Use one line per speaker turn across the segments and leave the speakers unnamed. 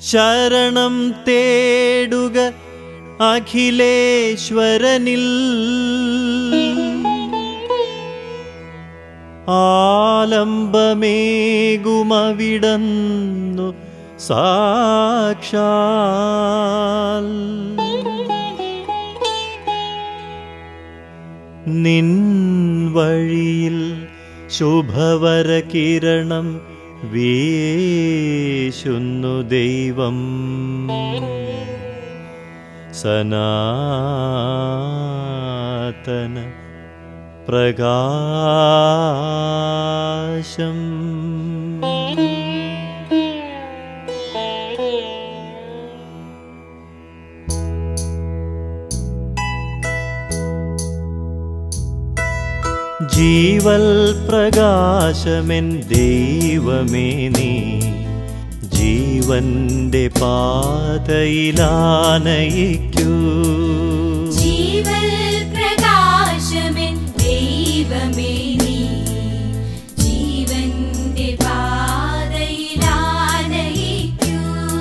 ശരണം തേടുക അഖിലേശ്വരനിൽ ആലംബമേകുമവിടന്നു സാക്ഷാൽ നിൻ വഴിയിൽ ശുഭവര കിരണം വീശുന്നു ദൈവം സനാതന പ്രകാശം ജീവൽ പ്രകാശമെൻ ദൈവമേ നീ ജീവന്റെ പാതയിലാനയിക്കൂ
ജീവൽ പ്രകാശമെൻ ദൈവമേ നീ ജീവന്റെ പാതയിലാനയിക്കൂ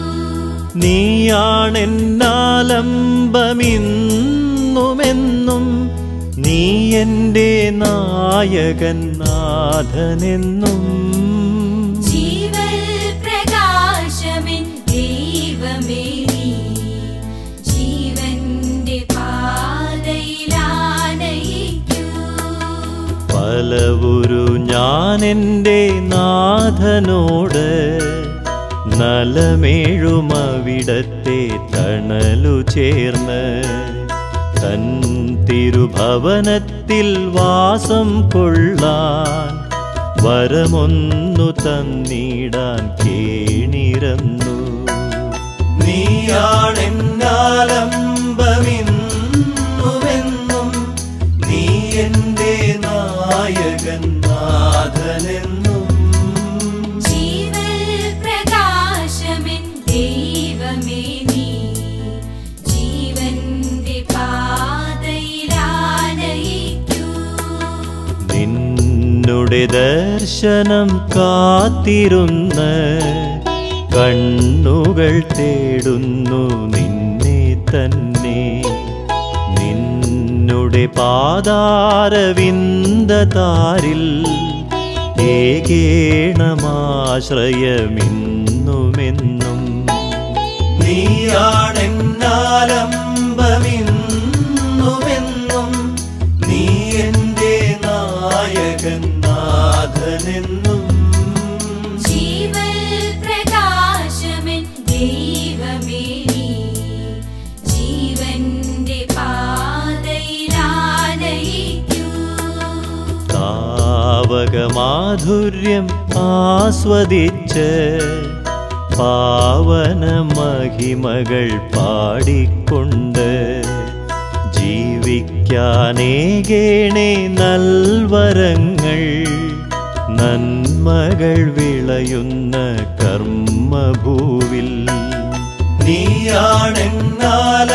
നീയാണെന്നാലംബമിന്നുമെന്നും നീ എൻ്റെ നായകൻ നാഥനെന്നും
ജീവൽ പ്രകാശമെൻ ദൈവമേ നീ ജീവന്റെ പാതയിലാനയിക്കൂ
പലവുരു ഞാൻ എൻ്റെ നാഥനോട് നലമേഴുമവിടത്തെ തണലു ചേർന്ന് തൻ തിരുഭവനത്തിൽ വാസം കൊള്ളാൻ വരമൊന്നു തന്നിടാൻ കേണിരന്നു നീയാണെന്നാലംബമിന്നുമെന്നും നീ എൻ്റെ നായകൻ നാഥനെന്നും
ജീവൽ പ്രകാശമെൻ ദൈവമേ നീ ജീവന്റെ പാതയിലാനയിക്കൂ
നിന്നുടെ ദർശനം കാത്തിരുന്ന് കണ്ണുകൾ തേടുന്നു നിന്നെ തന്നെ നിന്നുടെ പാതാരവിന്ദതാരിൽ ഏകേണമാശ്രയമിന്നുമെന്നും നീയാണെന്നാലംബമിന്നുമെന്നും നീ എൻ്റെ നായകൻ നാഥനെന്നും
ജീവൽ പ്രകാശമെൻ ദൈവമേ നീ ജീവന്റെ പാതയിലാനയിക്കൂ
താവകമാധുര്യം ആസ്വദിച്ച് പാവന മഹിമകൾ പാടിക്കൊണ്ട് ജീവിക്കാനേകേണേ നൽവരങ്ങൾ നന്മകൾ വിളയുന്ന കർമ്മഭൂവിൽ നീയാണെന്നാല